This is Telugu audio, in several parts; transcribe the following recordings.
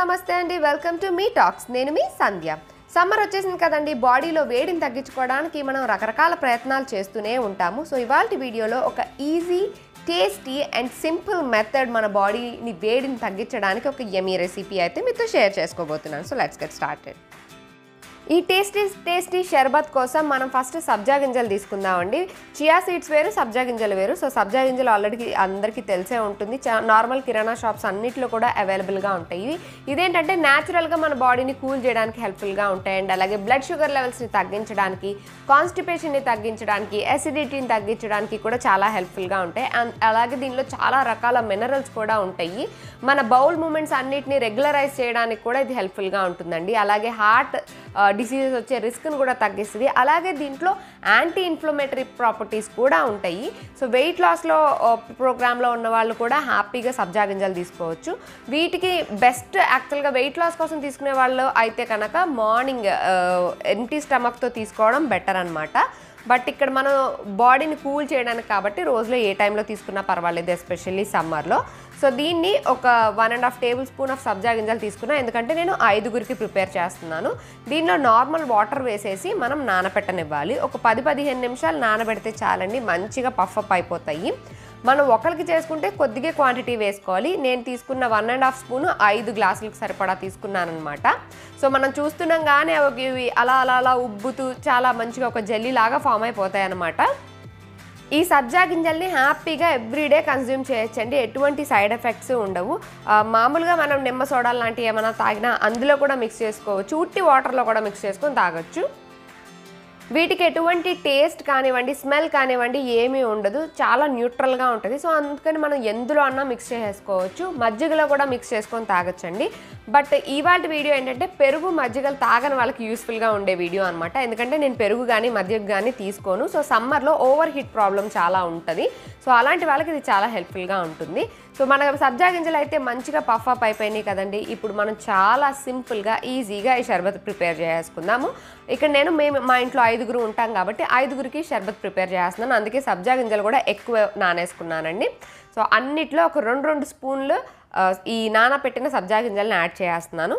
నమస్తే అండి వెల్కమ్ టు మీ టాక్స్ నేను మీ సంధ్య సమ్మర్ వచ్చేసింది కదండి బాడీలో వేడిని తగ్గించుకోవడానికి మనం రకరకాల ప్రయత్నాలు చేస్తూనే ఉంటాము సో ఇవాళ వీడియోలో ఒక easy tasty and simple method మన బాడీని వేడిని తగ్గించడానికి ఒక యమీ రెసిపీ అయితే మీతో షేర్ చేసుకోబోతున్నాను సో లెట్స్ గెట్ స్టార్టెడ్ ఈ టేస్టీ టేస్టీ షర్బత్ కోసం మనం ఫస్ట్ సబ్జా గింజలు తీసుకుందామండి చియా సీడ్స్ వేరు సబ్జా గింజలు వేరు సో సబ్జా గింజలు ఆల్రెడీ అందరికీ తెలిసే ఉంటుంది చా- నార్మల్ కిరాణా షాప్స్ అన్నిట్లో కూడా అవైలబుల్గా ఉంటాయి ఇవి ఇదేంటంటే న్యాచురల్గా మన బాడీని కూల్ చేయడానికి హెల్ప్ఫుల్గా ఉంటాయి అండ్ అలాగే బ్లడ్ షుగర్ లెవెల్స్ని తగ్గించడానికి కాన్స్టిపేషన్ని తగ్గించడానికి అసిడిటీని తగ్గించడానికి కూడా చాలా హెల్ప్ఫుల్గా ఉంటాయి అండ్ అలాగే దీనిలో చాలా రకాల మినరల్స్ కూడా ఉంటాయి మన బౌల్ మూమెంట్స్ అన్నిటిని రెగ్యులరైజ్ చేయడానికి కూడా ఇది హెల్ప్ఫుల్గా ఉంటుందండి అలాగే హార్ట్ డిసీజెస్ వచ్చే రిస్క్ను కూడా తగ్గిస్తుంది అలాగే దీంట్లో యాంటీ ఇన్ఫ్లమేటరీ ప్రాపర్టీస్ కూడా ఉంటాయి సో వెయిట్ లాస్లో ప్రోగ్రాంలో ఉన్న వాళ్ళు కూడా హ్యాపీగా సబ్జా గింజలు తీసుకోవచ్చు వీటికి బెస్ట్ యాక్చువల్గా వెయిట్ లాస్ కోసం తీసుకునే వాళ్ళు అయితే కనుక మార్నింగ్ ఎంటీ స్టమక్తో తీసుకోవడం బెటర్ అనమాట బట్ ఇక్కడ మనం బాడీని కూల్ చేయడానికి కాబట్టి రోజులో ఏ టైంలో తీసుకున్నా పర్వాలేదు ఎస్పెషల్లీ సమ్మర్లో సో దీన్ని ఒక one and half tablespoon of సబ్జా గింజలు తీసుకున్నా ఎందుకంటే నేను ఐదుగురికి ప్రిపేర్ చేస్తున్నాను దీనిలో నార్మల్ వాటర్ వేసేసి మనం నానబెట్టనివ్వాలి ఒక పది పదిహేను నిమిషాలు నానబెడితే చాలండి మంచిగా పఫప్ అయిపోతాయి మనం ఒకరికి చేసుకుంటే కొద్దిగా క్వాంటిటీ వేసుకోవాలి నేను తీసుకున్న వన్ అండ్ హాఫ్ స్పూన్ ఐదు గ్లాసులకు సరిపడా తీసుకున్నాను అనమాట సో మనం చూస్తున్నాం కానీ అవి ఇవి అలా అలా అలా ఉబ్బుతూ చాలా మంచిగా ఒక జెల్లీ లాగా ఫామ్ అయిపోతాయి అనమాట ఈ సబ్జా గింజల్ని హ్యాపీగా ఎవ్రీడే కన్జ్యూమ్ చేయొచ్చండి ఎటువంటి సైడ్ ఎఫెక్ట్స్ ఉండవు ఆ, మామూలుగా మనం నిమ్మ సోడాలు లాంటివి ఏమైనా తాగినా అందులో కూడా మిక్స్ చేసుకోవచ్చు ఉట్టి వాటర్లో కూడా మిక్స్ చేసుకొని తాగొచ్చు వీటికి ఎటువంటి టేస్ట్ కానివ్వండి స్మెల్ కానివ్వండి ఏమీ ఉండదు చాలా న్యూట్రల్గా ఉంటుంది సో అందుకని మనం ఎందులో అన్నా మిక్స్ చేసుకోవచ్చు మజ్జిగలో కూడా మిక్స్ చేసుకొని తాగొచ్చండి బట్ ఇవాళ వీడియో ఏంటంటే పెరుగు మజ్జిగలు తాగని వాళ్ళకి యూస్ఫుల్గా ఉండే వీడియో అనమాట ఎందుకంటే నేను పెరుగు కానీ మజ్జిగ కానీ తీసుకోను సో సమ్మర్లో ఓవర్ హీట్ ప్రాబ్లం చాలా ఉంటుంది సో అలాంటి వాళ్ళకి ఇది చాలా హెల్ప్ఫుల్గా ఉంటుంది సో మన సబ్జా గింజలు అయితే మంచిగా పఫ్ అప్ అయిపోయినాయి కదండి ఇప్పుడు మనం చాలా సింపుల్గా ఈజీగా ఈ షర్బత్ ప్రిపేర్ చేసుకుందాము ఇక్కడ నేను మేము మా ఇంట్లో ఐదుగురు ఉంటాం కాబట్టి ఐదుగురికి షర్బత్ ప్రిపేర్ చేస్తున్నాను అందుకే సబ్జా గింజలు కూడా ఎక్కువ నానేసుకున్నానండి సో అన్నిట్లో ఒక రెండు రెండు స్పూన్లు ఆ, ఈ నానబెట్టిన సబ్జా గింజలను యాడ్ చేస్తున్నాను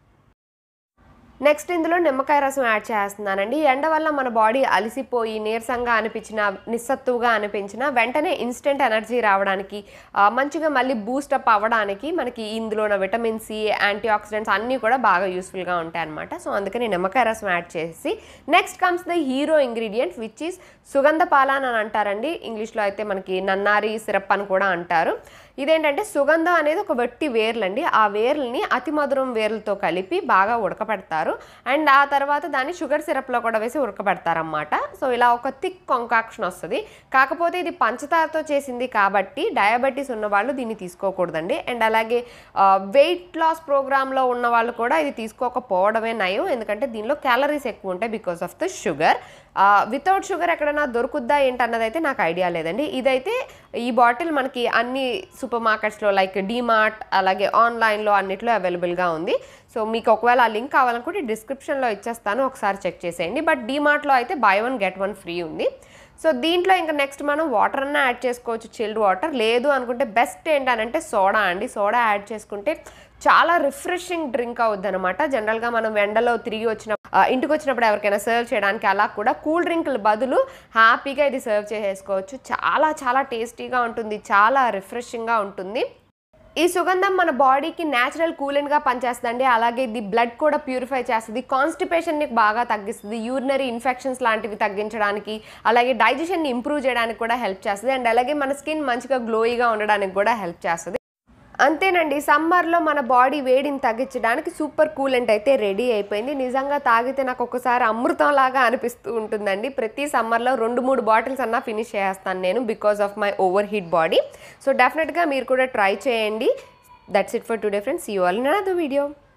నెక్స్ట్ ఇందులో నిమ్మకాయ రసం యాడ్ చేస్తున్నానండి ఈ ఎండ వల్ల మన బాడీ అలసిపోయి నీరసంగా అనిపించిన నిస్సత్తువుగా అనిపించిన వెంటనే ఇన్స్టెంట్ ఎనర్జీ రావడానికి ఆ, మంచిగా మళ్ళీ బూస్టప్ అవ్వడానికి మనకి ఇందులో ఉన్న విటమిన్ సి యాంటీ ఆక్సిడెంట్స్ అన్నీ కూడా బాగా యూస్ఫుల్గా ఉంటాయి అనమాట సో అందుకని నిమ్మకాయ రసం యాడ్ చేసి next comes the hero ingredient which is సుగంధ పాలాన్ అని అంటారండి ఇంగ్లీష్లో అయితే మనకి నన్నారి సిరప్ అని కూడా అంటారు ఇదేంటంటే సుగంధం అనేది ఒక వట్టి వేర్లండి ఆ వేర్లని అతి మధురం వేర్లతో కలిపి బాగా ఉడకపెడతారు అండ్ ఆ తర్వాత దాన్ని షుగర్ సిరప్లో కూడా వేసి ఉడకబెడతారన్నమాట సో ఇలా ఒక థిక్ కొంకాక్షన్ వస్తుంది కాకపోతే ఇది పంచదారతో చేసింది కాబట్టి డయాబెటీస్ ఉన్న వాళ్ళు దీన్ని తీసుకోకూడదండి అండ్ అలాగే వెయిట్ లాస్ ప్రోగ్రాంలో ఉన్న వాళ్ళు కూడా ఇది తీసుకోకపోవడమే నయం ఎందుకంటే దీనిలో క్యాలరీస్ ఎక్కువ ఉంటాయి because of the sugar without sugar ఎక్కడైనా దొరుకుద్దా ఏంటన్నది అయితే నాకు ఐడియా లేదండి ఇదైతే ఈ బాటిల్ మనకి అన్ని సూపర్ మార్కెట్స్లో లైక్ డీమార్ట్ అలాగే ఆన్లైన్లో అన్నిట్లో అవైలబుల్గా ఉంది సో మీకు ఒకవేళ ఆ లింక్ కావాలనుకుంటే డిస్క్రిప్షన్లో ఇచ్చేస్తాను ఒకసారి చెక్ చేసేయండి బట్ డీమార్ట్లో అయితే buy one get one free ఉంది సో దీంట్లో ఇంకా నెక్స్ట్ మనం వాటర్ అన్న యాడ్ చేసుకోవచ్చు చిల్డ్ వాటర్ లేదు అనుకుంటే బెస్ట్ ఏంటనంటే సోడా అండి సోడా యాడ్ చేసుకుంటే చాలా రిఫ్రెషింగ్ డ్రింక్ అవుద్ది అనమాట జనరల్గా మనం ఎండలో తిరిగి వచ్చిన ఆ, ఇంటికి వచ్చినప్పుడు ఎవరికైనా సర్వ్ చేయడానికి అలా కూడా కూల్ డ్రింకుల బదులు హ్యాపీగా ఇది సర్వ్ చేసేసుకోవచ్చు చాలా చాలా టేస్టీగా ఉంటుంది చాలా రిఫ్రెషింగ్గా ఉంటుంది ఈ సుగంధం మన బాడీకి న్యాచురల్ కూలెంట్గా పనిచేస్తుందండి అలాగే ఇది బ్లడ్ కూడా ప్యూరిఫై చేస్తుంది కాన్స్టిపేషన్ని బాగా తగ్గిస్తుంది యూరినరీ ఇన్ఫెక్షన్స్ లాంటివి తగ్గించడానికి అలాగే డైజెషన్ని ఇంప్రూవ్ చేయడానికి కూడా హెల్ప్ చేస్తుంది అండ్ అలాగే మన స్కిన్ మంచిగా గ్లోయిగా ఉండడానికి కూడా హెల్ప్ చేస్తుంది అంతేనండి సమ్మర్లో మన బాడీ వేడిని తగ్గించడానికి సూపర్ కూలెంట్ అయితే రెడీ అయిపోయింది నిజంగా తాగితే నాకు ఒకసారి అమృతం లాగా అనిపిస్తూ ఉంటుందండి ప్రతి సమ్మర్లో రెండు మూడు బాటిల్స్ అన్నా ఫినిష్ చేస్తాను నేను because of my over heat body so డెఫినెట్గా మీరు కూడా ట్రై చేయండి that's it for today friends you all in another video